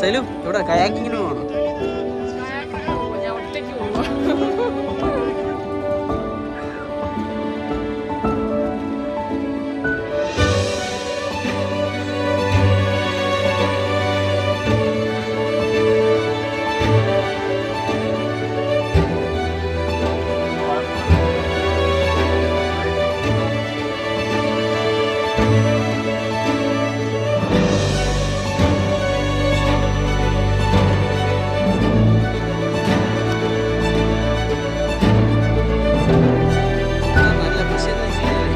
സൈലു ഇവിടെ കയാക്കിങ്ങിന് പോകണം ഞാൻ ഒറ്റയ്ക്ക് പോവാ നല്ല പ്രശ്നം എന്ന് വെച്ച് കഴിഞ്ഞാൽ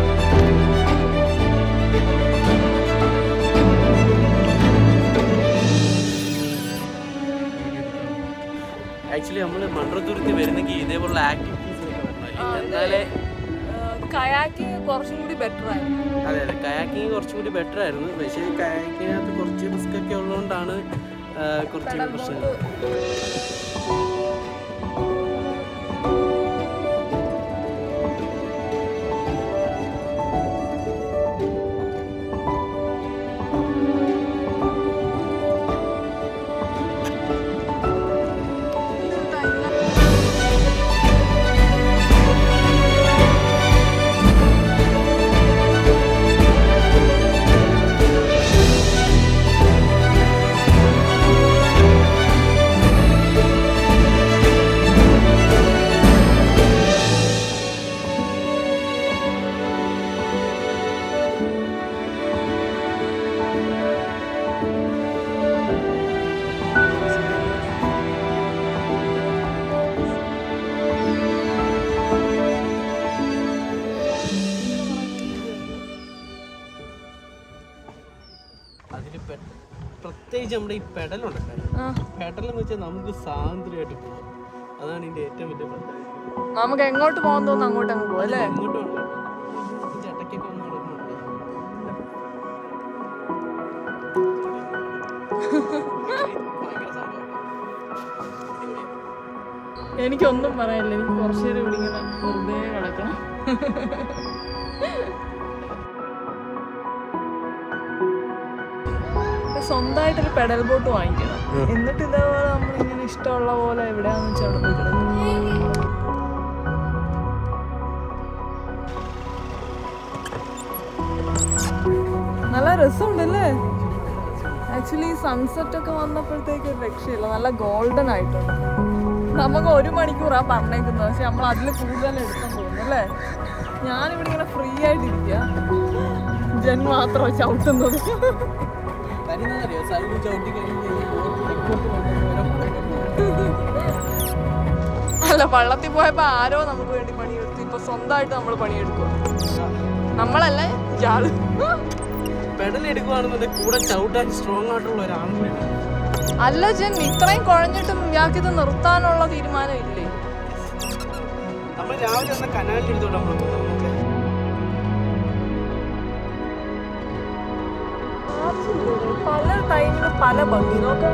ആക്ച്വലി നമ്മൾ മൺട്രത്തുരുത്തി വരുന്നെങ്കിൽ ഇതേപോലുള്ള ആക്ടിവിറ്റീസ് എന്നാലേ കയാക്കിങ് കുറച്ചും കൂടി ബെറ്റർ ആയിരുന്നു അതെ അതെ കയാക്കിങ് കുറച്ചും കൂടി ബെറ്റർ ആയിരുന്നു പക്ഷേ കയാക്കിനകത്ത് കുറച്ച് റിസ്ക് ഒക്കെ ഉള്ളതുകൊണ്ടാണ് ആ, കുറച്ച് കടൽ പ്രശ്നങ്ങൾ ബോട്ട് അതിൽ പ്രത്യേകിച്ച് നമ്മുടെ ഈ പെടലുണ്ടല്ലോ ആ, പെടൽ എന്ന് വെച്ചാൽ നമുക്ക് സ്വാതന്ത്ര്യമായിട്ട് പോകാം അതാണ് ഇതിന്റെ ഏറ്റവും വലിയ പ്രത്യേകത നമുക്ക് എങ്ങോട്ട് പോകാൻ തോന്നുന്നു അങ്ങോട്ട് അങ്ങ് പോകും അല്ലേ എങ്ങോട്ട് വേണം ഈ ചട്ടക്കൊക്കെ ഒന്ന് നടക്കുന്നുണ്ട് ഭയങ്കര സംഭവമാണ്. എനിക്കൊന്നും പറയാനില്ല എനിക്ക് കുറച്ചു നേരം ഇവിടെ ഇങ്ങനെ വെറുതെ കിടക്കണം സ്വന്തമായിട്ടൊരു പെഡൽ ബോട്ട് വാങ്ങിക്കണം എന്നിട്ട് ഇതേപോലെ നമ്മളിങ്ങനെ ഇഷ്ടമുള്ള പോലെ എവിടെയാന്ന് വെച്ചാൽ അവിടെ പോയി കിടക്കും നല്ല രസമുണ്ടല്ലേ ആക്ച്വലി സൺസെറ്റ് ഒക്കെ വന്നപ്പോഴത്തേക്ക് ഒരു രക്ഷയില്ല നല്ല ഗോൾഡൻ ആയിട്ടുണ്ട് നമുക്ക് ഒരു മണിക്കൂറാ പറഞ്ഞേക്കുന്നത് പക്ഷെ നമ്മൾ അതിൽ കൂടുതൽ എടുക്കാൻ തോന്നുന്നു അല്ലേ ഞാനിവിടെ ഇങ്ങനെ ഫ്രീ ആയിട്ടിരിക്കുക ജൻ മാത്രം ചവിട്ടുന്നത് കാര്യം എന്താണെന്നറിയോ? സൈഡിൽ ചവിട്ടി കഴിഞ്ഞ് കഴിഞ്ഞാൽ തെക്കോട്ട് കൊണ്ടുപോയി അല്ല വള്ളത്തിൽ പോയപ്പോ ആരോ നമുക്ക് വേണ്ടി പണിയെടുത്തു ഇപ്പൊ സ്വന്തമായിട്ട് നമ്മൾ പണിയെടുക്കുക നമ്മളല്ല ഇയാള് പെടൽ എടുക്കുവാണെന്നുണ്ടെങ്കിൽ കൂടെ ചവിട്ടാൻ സ്ട്രോങ് ആയിട്ടുള്ള ഒരാളും വേണം അല്ല ജൻ ഇത്രയും കുഴഞ്ഞിട്ടും ഇയാൾക്കിത് നിർത്താനുള്ള തീരുമാനം ഇല്ലേ നമ്മൾ രാവിലെ വന്ന കനാലിൽ എടുത്തോണ്ട് നമ്മൾ പോകുന്നത് പല ടൈമിലും പല ഭംഗി നോക്കാം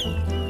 കേട്ടോ